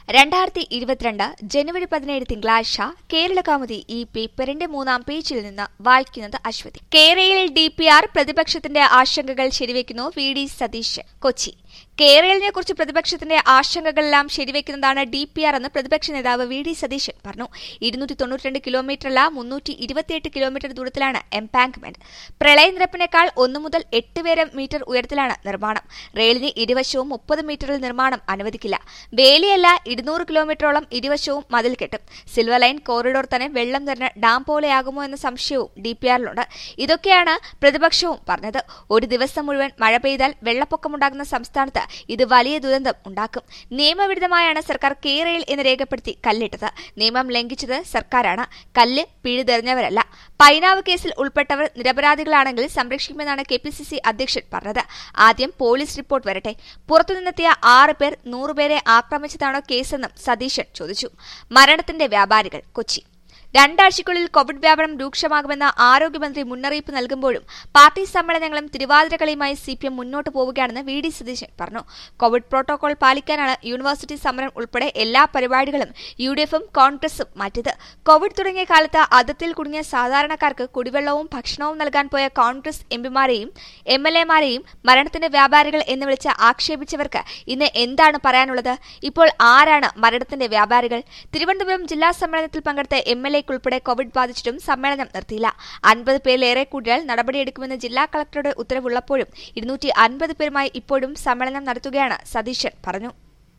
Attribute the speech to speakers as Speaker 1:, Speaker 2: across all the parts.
Speaker 1: രണ്ടായിരത്തി ഇരുപത്തിരണ്ട് ജനുവരി പതിനേഴ് തിങ്കളാഴ്ച കേരള കൗമുദി ഈ പേപ്പറിന്റെ മൂന്നാം പേജിൽ നിന്ന് വായിക്കുന്നത് അശ്വതി കേരളയിൽ ഡി പി ആർ പ്രതിപക്ഷത്തിന്റെ ആശങ്കകൾ ശരിവെക്കുന്നു വി ഡി സതീശ് കൊച്ചി കേരളിനെ കുറിച്ച് പ്രതിപക്ഷത്തിന്റെ ആശങ്കകളെല്ലാം ശരിവെക്കുന്നതാണ് ഡി പി ആർ എന്ന് പ്രതിപക്ഷ നേതാവ് വി ഡി സതീശൻ പറഞ്ഞു ഇരുന്നൂറ്റി തൊണ്ണൂറ്റിരണ്ട് കിലോമീറ്ററല്ല മുന്നൂറ്റി ഇരുപത്തിയെട്ട് കിലോമീറ്റർ ദൂരത്തിലാണ് എംപാങ്ക്മെന്റ് പ്രളയനിരപ്പിനേക്കാൾ ഒന്നു മുതൽ എട്ട് വരെ മീറ്റർ ഉയരത്തിലാണ് നിർമ്മാണം റെയിലിന് ഇരുവശവും മുപ്പത് മീറ്ററിൽ നിർമ്മാണം അനുവദിക്കില്ല വേലിയല്ല ഇരുന്നൂറ് കിലോമീറ്ററോളം ഇരുവശവും മതിൽ കെട്ടും സിൽവർ ലൈൻ കോറിഡോർ തന്നെ വെള്ളം നിറഞ്ഞ ഡാം പോലെയാകുമോ എന്ന സംശയവും ഡി പി ആറിലുണ്ട് ഇതൊക്കെയാണ് പ്രതിപക്ഷവും പറഞ്ഞത് ഒരു ദിവസം മുഴുവൻ മഴ പെയ്താൽ വെള്ളപ്പൊക്കമുണ്ടാകുന്ന സംസ്ഥാനത്ത് ഇത് വലിയ ദുരന്തം ഉണ്ടാക്കും നിയമവിരുദ്ധമായാണ് സർക്കാർ കേരയിൽ എന്ന് രേഖപ്പെടുത്തി കല്ലിട്ടത് നിയമം ലംഘിച്ചത് സർക്കാരാണ് കല്ല് പിഴുതെറിഞ്ഞവരല്ല പൈനാവ് കേസിൽ ഉൾപ്പെട്ടവർ നിരപരാധികളാണെങ്കിൽ സംരക്ഷിക്കുമെന്നാണ് കെ പി സി സി അധ്യക്ഷൻ പറഞ്ഞത് ആദ്യം പോലീസ് റിപ്പോർട്ട് വരട്ടെ പുറത്തുനിന്നെത്തിയ ആറ് പേർ നൂറുപേരെ ആക്രമിച്ചതാണോ കേസെന്നും സതീശൻ ചോദിച്ചു മരണത്തിന്റെ വ്യാപാരികൾ കൊച്ചി രണ്ടാഴ്ചയ്ക്കുള്ളിൽ കോവിഡ് വ്യാപനം രൂക്ഷമാകുമെന്ന ആരോഗ്യമന്ത്രി മുന്നറിയിപ്പ് നൽകുമ്പോഴും പാർട്ടി സമ്മേളനങ്ങളും തിരുവാതിരകളിയുമായി സി പി എം മുന്നോട്ട് പോവുകയാണെന്ന് വി ഡി സതീശൻ പറഞ്ഞു കോവിഡ് പ്രോട്ടോകോൾ പാലിക്കാനാണ് യൂണിവേഴ്സിറ്റി സമരം ഉൾപ്പെടെ എല്ലാ പരിപാടികളും യു ഡി എഫും കോൺഗ്രസും മാറ്റിയത് കോവിഡ് തുടങ്ങിയ കാലത്ത് അതിർത്തിയിൽ കുടുങ്ങിയ സാധാരണക്കാർക്ക് കുടിവെള്ളവും ഭക്ഷണവും നൽകാൻ പോയ കോൺഗ്രസ് എംപിമാരെയും എം എൽ എമാരെയും മരണത്തിന്റെ വ്യാപാരികൾ എന്ന് വിളിച്ച് ആക്ഷേപിച്ചവർക്ക് ഇന്ന് എന്താണ് പറയാനുള്ളത് ഇപ്പോൾ ആരാണ് മരണത്തിന്റെ വ്യാപാരികൾ തിരുവനന്തപുരം ജില്ലാ സമ്മേളനത്തിൽ പങ്കെടുത്ത എം എൽ എക്കുൾപ്പെടെ കോവിഡ് ബാധിച്ചിട്ടും സമ്മേളനം നിർത്തിയില്ല അൻപത് പേരിലേറെ കൂടിയാൽ നടപടിയെടുക്കുമെന്ന് ജില്ലാ കളക്ടറുടെ ഉത്തരവുള്ളപ്പോഴും ഇരുന്നൂറ്റി അൻപത് പേരുമായി ഇപ്പോഴും സമ്മേളനം നടത്തുകയാണ് സതീശൻ പറഞ്ഞു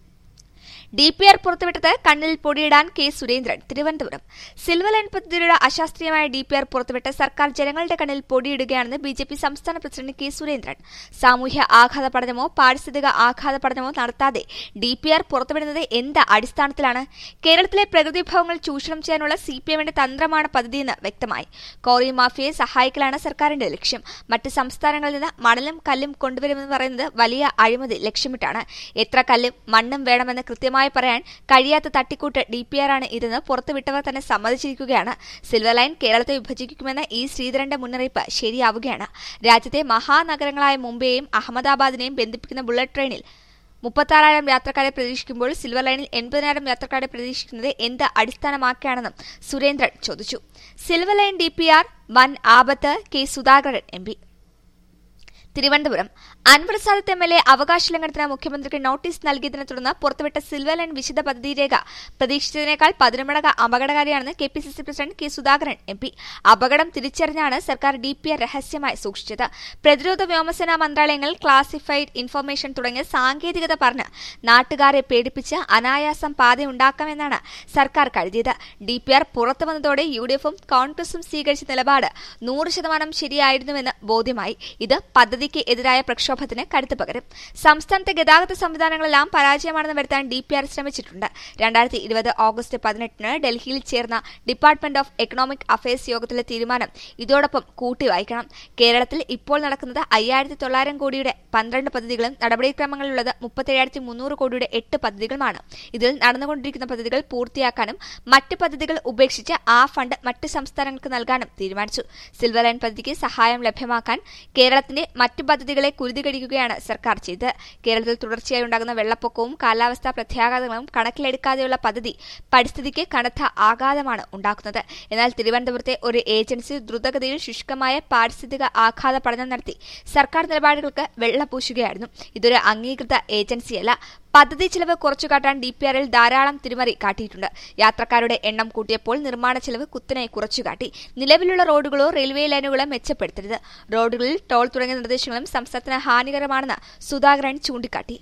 Speaker 1: ഡി പി ആർ പുറത്തുവിട്ടത് കണ്ണിൽ പൊടിയിടാൻ K Surendran Thiruvananthapuram silver line പദ്ധതിയുടെ അശാസ്ത്രീയമായ ഡി പി ആർ പുറത്തുവിട്ട് സർക്കാർ ജനങ്ങളുടെ കണ്ണിൽ പൊടിയിടുകയാണെന്ന് ബി ജെ പി സംസ്ഥാന പ്രസിഡന്റ് കെ സുരേന്ദ്രൻ സാമൂഹ്യ ആഘാത പഠനമോ പാരിസ്ഥിതിക ആഘാത പഠനമോ നടത്താതെ ഡി പി ആർ പുറത്തുവിടുന്നത് എന്ത് അടിസ്ഥാനത്തിലാണ് കേരളത്തിലെ പ്രകൃതി വിഭവങ്ങൾ ചൂഷണം ചെയ്യാനുള്ള സി പി എമ്മിന്റെ തന്ത്രമാണ് പദ്ധതിയെന്ന് വ്യക്തമായി കോറി മാഫിയയെ സഹായിക്കലാണ് സർക്കാരിന്റെ ലക്ഷ്യം മറ്റ് സംസ്ഥാനങ്ങളിൽ നിന്ന് മണലും കല്ലും കൊണ്ടുവരുമെന്ന് പറയുന്നത് വലിയ അഴിമതി ലക്ഷ്യമിട്ടാണ് എത്ര കല്ലും മണ്ണും വേണമെന്ന് കൃത്യമായി പറയാൻ കഴിയാത്ത തട്ടിക്കൂട്ട് ഡി പി ആർ ആണ് ഇതെന്ന് പുറത്തുവിട്ടവർ തന്നെ സമ്മതിച്ചിരിക്കുകയാണ് സിൽവർ ലൈൻ കേരളത്തെ വിഭജിക്കുമെന്ന ഈ ശ്രീധരന്റെ മുന്നറിയിപ്പ് ശരിയാവുകയാണ് രാജ്യത്തെ മഹാനഗരങ്ങളായ മുംബൈയെയും അഹമ്മദാബാദിനെയും ബന്ധിപ്പിക്കുന്ന ബുള്ളറ്റ് ട്രെയിനിൽ മുപ്പത്താറായിരം യാത്രക്കാരെ പ്രതീക്ഷിക്കുമ്പോൾ സിൽവർ ലൈനിൽ എൺപതിനായിരം യാത്രക്കാരെ പ്രതീക്ഷിക്കുന്നത് എന്ത് അടിസ്ഥാനമാക്കിയാണെന്നും സുരേന്ദ്രൻ ചോദിച്ചു silver line D P R വൻ ആപത്ത് K Sudhakaran M P Thiruvananthapuram Anwar Sadath M L A അവകാശ ലംഘനത്തിന് മുഖ്യമന്ത്രിക്ക് നോട്ടീസ് നൽകിയതിനെ തുടർന്ന് പുറത്തുവിട്ട സിൽവർ ലൈൻ വിശദ പദ്ധതി രേഖ പ്രതീക്ഷിച്ചതിനേക്കാൾ പതിനൊന്നടക അപകടകാരിയാണെന്ന് K P C C president K Sudhakaran M P അപകടം തിരിച്ചറിഞ്ഞാണ് സർക്കാർ ഡി പി ആർ രഹസ്യമായി സൂക്ഷിച്ചത് പ്രതിരോധ വ്യോമസേനാ മന്ത്രാലയങ്ങൾ ക്ലാസിഫൈഡ് ഇൻഫർമേഷൻ തുടങ്ങിയ സാങ്കേതികത പറഞ്ഞ് നാട്ടുകാരെ പേടിപ്പിച്ച് അനായാസം പാതയുണ്ടാക്കാമെന്നാണ് സർക്കാർ കരുതിയത് ഡി പി ആർ പുറത്തു വന്നതോടെ യു ഡി എഫും കോൺഗ്രസും സ്വീകരിച്ച നിലപാട് നൂറ് ശതമാനം ശരിയായിരുന്നുവെന്ന് ബോധ്യമായി ഇത് പദ്ധതിക്ക് എതിരായ പ്രക്ഷോഭത്തിന് കരുത്ത് പകരും സംസ്ഥാനത്തെ ഗതാഗത സംവിധാനങ്ങളെല്ലാം പരാജയമാണെന്ന് വരുത്താൻ ഡി പി ആർ ശ്രമിച്ചിട്ടുണ്ട് രണ്ടായിരത്തി ഇരുപത് ഓഗസ്റ്റ് പതിനെട്ടിന് ഡൽഹിയിൽ ചേർന്ന ഡിപ്പാർട്ട്മെന്റ് ഓഫ് എക്കണോമിക് അഫയേഴ്സ് യോഗത്തിലെ തീരുമാനം ഇതോടൊപ്പം കൂട്ടിവായിക്കണം കേരളത്തിൽ ഇപ്പോൾ നടക്കുന്നത് അയ്യായിരത്തി തൊള്ളായിരം കോടിയുടെ പന്ത്രണ്ട് പദ്ധതികളും നടപടിക്രമങ്ങളിലുള്ളത് മുപ്പത്തേഴായിരത്തി മുന്നൂറ് കോടിയുടെ എട്ട് പദ്ധതികളുമാണ് ഇതിൽ നടന്നുകൊണ്ടിരിക്കുന്ന പദ്ധതികൾ പൂർത്തിയാക്കാനും മറ്റ് പദ്ധതികൾ ഉപേക്ഷിച്ച് ആ ഫണ്ട് മറ്റ് സംസ്ഥാനങ്ങൾക്ക് നൽകാനും തീരുമാനിച്ചു സിൽവർ ലൈൻ പദ്ധതിക്ക് സഹായം ലഭ്യമാക്കാൻ കേരളത്തിന്റെ മറ്റ് പദ്ധതികളെ കുരുതികടിക്കുകയാണ് സർക്കാർ ചെയ്തത് കേരളത്തിൽ തുടർച്ചയായി ഉണ്ടാകുന്ന വെള്ളപ്പൊക്കവും കാലാവസ്ഥാ പ്രത്യാഘാതങ്ങളും കണക്കിലെടുക്കാതെയുള്ള പദ്ധതി പരിസ്ഥിതിക്ക് കനത്ത ആഘാതമാണ് ഉണ്ടാക്കുന്നത് എന്നാൽ തിരുവനന്തപുരത്തെ ഒരു ഏജൻസി ദ്രുതഗതിയിൽ ശുഷ്കമായ പാരിസ്ഥിതിക ആഘാത പഠനം നടത്തി സർക്കാർ നിലപാടുകൾക്ക് വെള്ളപൂശുകയായിരുന്നു ഇതൊരു അംഗീകൃത ഏജൻസിയല്ല പദ്ധതി ചെലവ് കുറച്ചുകാട്ടാൻ ഡി പി ആറിൽ ധാരാളം തിരിമറി കാട്ടിയിട്ടുണ്ട് യാത്രക്കാരുടെ എണ്ണം കൂട്ടിയപ്പോൾ നിർമ്മാണ ചെലവ് കുത്തനെ കുറച്ചുകാട്ടി നിലവിലുള്ള റോഡുകളോ റെയിൽവേ ലൈനുകളോ മെച്ചപ്പെടുത്തരുത് റോഡുകളിൽ ടോൾ തുടങ്ങിയ നിർദ്ദേശങ്ങളും സംസ്ഥാനത്തിന് ഹാനികരമാണെന്ന് സുധാകരൻ ചൂണ്ടിക്കാട്ടി